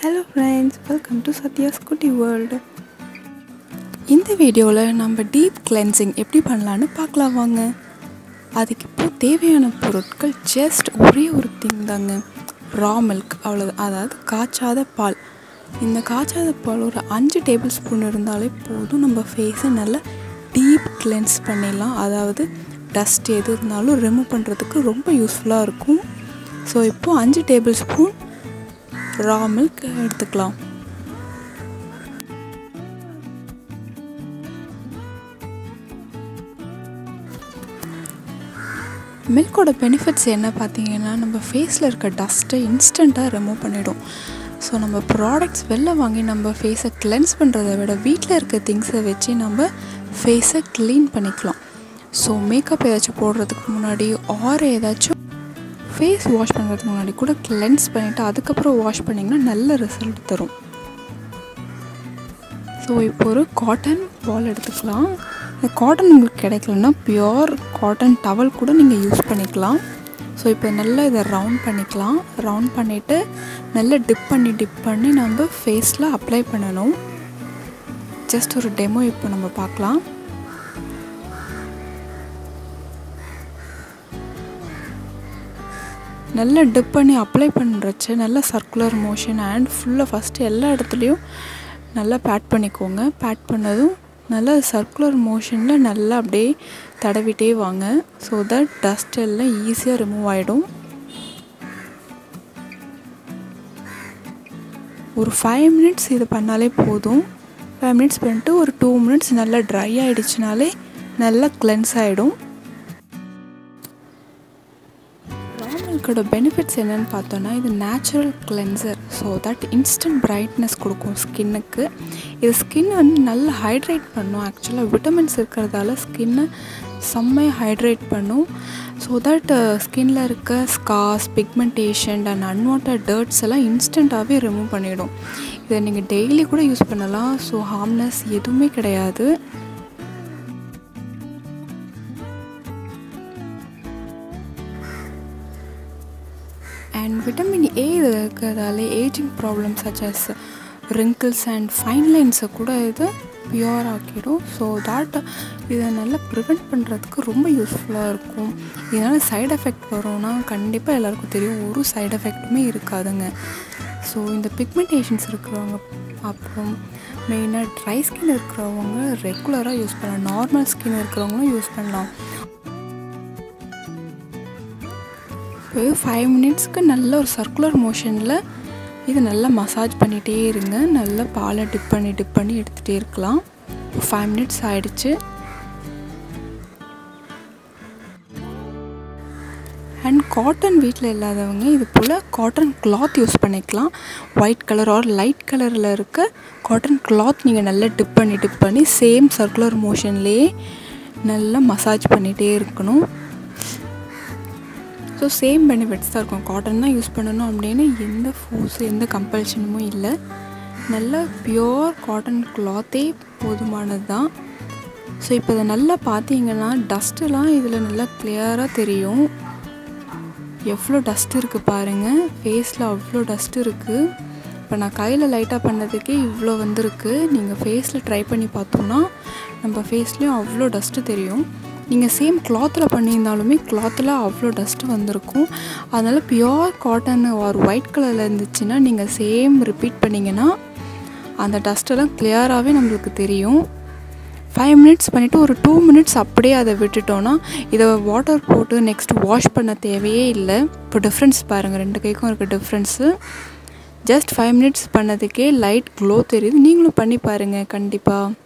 hello friends welcome to Sathya's குட்டி world இந்த வீடியோவில் நம்ம டீப் கிளென்சிங் எப்படி பண்ணலான்னு பார்க்கலாம் வாங்க அதுக்கு இப்போ தேவையான பொருட்கள் ஜஸ்ட் ஒரே ஒரு திங் தாங்க ரா மில்க் அவ்வளோ அதாவது காய்ச்சாத பால் இந்த காய்ச்சாத பால் ஒரு அஞ்சு டேபிள் ஸ்பூன் இருந்தாலே போதும் நம்ம ஃபேஸை நல்லா டீப் கிளென்ஸ் பண்ணிடலாம் அதாவது டஸ்ட் எது இருந்தாலும் ரிமூவ் பண்ணுறதுக்கு ரொம்ப யூஸ்ஃபுல்லாக இருக்கும் ஸோ இப்போது அஞ்சு டேபிள் ஸ்பூன் ரா மில்க் எடுத்துக்கலாம் மில்கோட பெனிஃபிட்ஸ் என்ன பார்த்தீங்கன்னா நம்ம ஃபேஸில் இருக்க டஸ்ட்டை இன்ஸ்டண்ட்டாக ரிமூவ் பண்ணிடும் ஸோ நம்ம ப்ராடக்ட்ஸ் வெளில வாங்கி நம்ம ஃபேஸை கிளென்ஸ் பண்ணுறத விட வீட்டில் இருக்க திங்ஸை வச்சு நம்ம ஃபேஸை க்ளீன் பண்ணிக்கலாம் ஸோ மேக்கப் ஏதாச்சும் போடுறதுக்கு முன்னாடி ஆர் ஏதாச்சும் ஃபேஸ் வாஷ் பண்ணுறதுக்கு முன்னாடி கூட கிளென்ஸ் பண்ணிவிட்டு அதுக்கப்புறம் வாஷ் பண்ணிங்கன்னா நல்ல ரிசல்ட் தரும் ஸோ இப்போ ஒரு காட்டன் பால் எடுத்துக்கலாம் இந்த காட்டன் உங்களுக்கு கிடைக்கலன்னா பியோர் காட்டன் டவல் கூட நீங்கள் யூஸ் பண்ணிக்கலாம் ஸோ இப்போ நல்லா இதை ரவுண்ட் பண்ணிக்கலாம் ரவுண்ட் பண்ணிவிட்டு நல்லா டிப் பண்ணி டிப் பண்ணி நம்ம ஃபேஸில் அப்ளை பண்ணணும் ஜஸ்ட் ஒரு டெமோ இப்போ நம்ம பார்க்கலாம் நல்லா டிப் பண்ணி அப்ளை பண்ணுறச்சு நல்ல சர்க்குலர் மோஷன் அண்ட் ஃபுல்லாக ஃபஸ்ட்டு எல்லா இடத்துலையும் நல்லா பேட் பண்ணிக்கோங்க பேட் பண்ணதும் நல்லா சர்க்குலர் மோஷனில் நல்லா அப்படியே தடவிட்டே வாங்க ஸோ தட் டஸ்ட் எல்லாம் ஈஸியாக ரிமூவ் ஆகிடும் ஒரு ஃபைவ் மினிட்ஸ் இது பண்ணாலே போதும் ஃபைவ் மினிட்ஸ் பண்ணிட்டு ஒரு டூ மினிட்ஸ் நல்லா ட்ரை ஆகிடுச்சினாலே நல்லா கிளென்ஸ் ஆகிடும் மில்கோட பெனிஃபிட்ஸ் என்னென்னு பார்த்தோன்னா இது natural cleanser so that instant brightness கொடுக்கும் ஸ்கின்னுக்கு இது ஸ்கின் வந்து நல்லா ஹைட்ரேட் பண்ணும் ஆக்சுவலாக விட்டமின்ஸ் இருக்கிறதால ஸ்கின்னை செம்மையாக ஹைட்ரேட் பண்ணும் ஸோ தட் ஸ்கின்னில் இருக்க scars pigmentation and unwanted dirts எல்லாம் இன்ஸ்டண்ட்டாகவே ரிமூவ் பண்ணிவிடும் இதை நீங்கள் டெய்லி கூட யூஸ் பண்ணலாம் ஸோ ஹார்ம்னஸ் எதுவுமே கிடையாது அண்ட் விட்டமின் ஏ இது இருக்கிறதால aging problem such as wrinkles and fine லைன்ஸை கூட இது பியூர் ஆக்கிடும் ஸோ தாட் இதை நல்லா ப்ரிவெண்ட் பண்ணுறதுக்கு ரொம்ப யூஸ்ஃபுல்லாக இருக்கும் இதனால் சைட் எஃபெக்ட் வரும்னா கண்டிப்பாக எல்லாருக்கும் தெரியும் ஒரு சைட் எஃபெக்ட்டுமே இருக்காதுங்க ஸோ இந்த பிக்மெண்டேஷன்ஸ் இருக்கிறவங்க அப்புறம் மெயினாக ட்ரை ஸ்கின் இருக்கிறவங்க ரெகுலராக யூஸ் பண்ணலாம் நார்மல் ஸ்கின் இருக்கிறவங்களும் யூஸ் பண்ணலாம் இப்போ ஃபைவ் மினிட்ஸ்க்கு நல்ல ஒரு சர்க்குலர் மோஷனில் இது நல்லா மசாஜ் பண்ணிகிட்டே இருங்க நல்லா பாலை டிப் பண்ணி டிப் பண்ணி எடுத்துகிட்டே இருக்கலாம் ஃபைவ் மினிட்ஸ் ஆயிடுச்சு அண்ட் காட்டன் வீட்டில் இல்லாதவங்க இது போல் காட்டன் கிளாத் யூஸ் பண்ணிக்கலாம் ஒயிட் கலர் ஆர் லைட் கலரில் இருக்க காட்டன் கிளாத் நீங்கள் நல்லா டிப் பண்ணி டிப் பண்ணி சேம் சர்க்குலர் மோஷன்லேயே நல்லா மசாஜ் பண்ணிகிட்டே இருக்கணும் ஸோ சேம் பெனிஃபிட்ஸ் தான் இருக்கும் காட்டன் தான் யூஸ் பண்ணணும் அப்படின்னு எந்த ஃபோர்ஸ் எந்த கம்பல்ஷனுமும் இல்லை நல்ல பியோர் காட்டன் கிளாத்தே போதுமானது தான் ஸோ இப்போ இதை நல்லா பார்த்தீங்கன்னா டஸ்ட்டெல்லாம் இதில் நல்லா கிளியராக தெரியும் எவ்வளோ டஸ்ட் இருக்குது பாருங்கள் ஃபேஸில் அவ்வளோ டஸ்ட் இருக்குது இப்போ நான் கையில் லைட்டாக பண்ணதுக்கே இவ்வளோ வந்திருக்கு நீங்கள் ஃபேஸில் ட்ரை பண்ணி பார்த்தோன்னா நம்ம ஃபேஸ்லேயும் அவ்வளோ டஸ்ட்டு தெரியும் நீங்கள் சேம் கிளாத்தில் பண்ணியிருந்தாலுமே கிளாத்தில் அவ்வளோ டஸ்ட்டு வந்திருக்கும் அதனால் பியோர் காட்டன் ஒரு ஒயிட் கலரில் இருந்துச்சுன்னா நீங்கள் சேம் ரிப்பீட் பண்ணிங்கன்னா அந்த டஸ்ட்டெல்லாம் கிளியராகவே நம்மளுக்கு தெரியும் ஃபைவ் மினிட்ஸ் பண்ணிவிட்டு ஒரு டூ மினிட்ஸ் அப்படியே அதை விட்டுட்டோன்னா இதை வாட்டர் போட்டு நெக்ஸ்ட் வாஷ் பண்ண தேவையே இல்லை இப்போ டிஃப்ரென்ஸ் பாருங்கள் ரெண்டு கைக்கும் இருக்க டிஃப்ரென்ஸு ஜஸ்ட் ஃபைவ் மினிட்ஸ் பண்ணதுக்கே லைட் க்ளோ தெரியுது நீங்களும் பண்ணி பாருங்கள் கண்டிப்பாக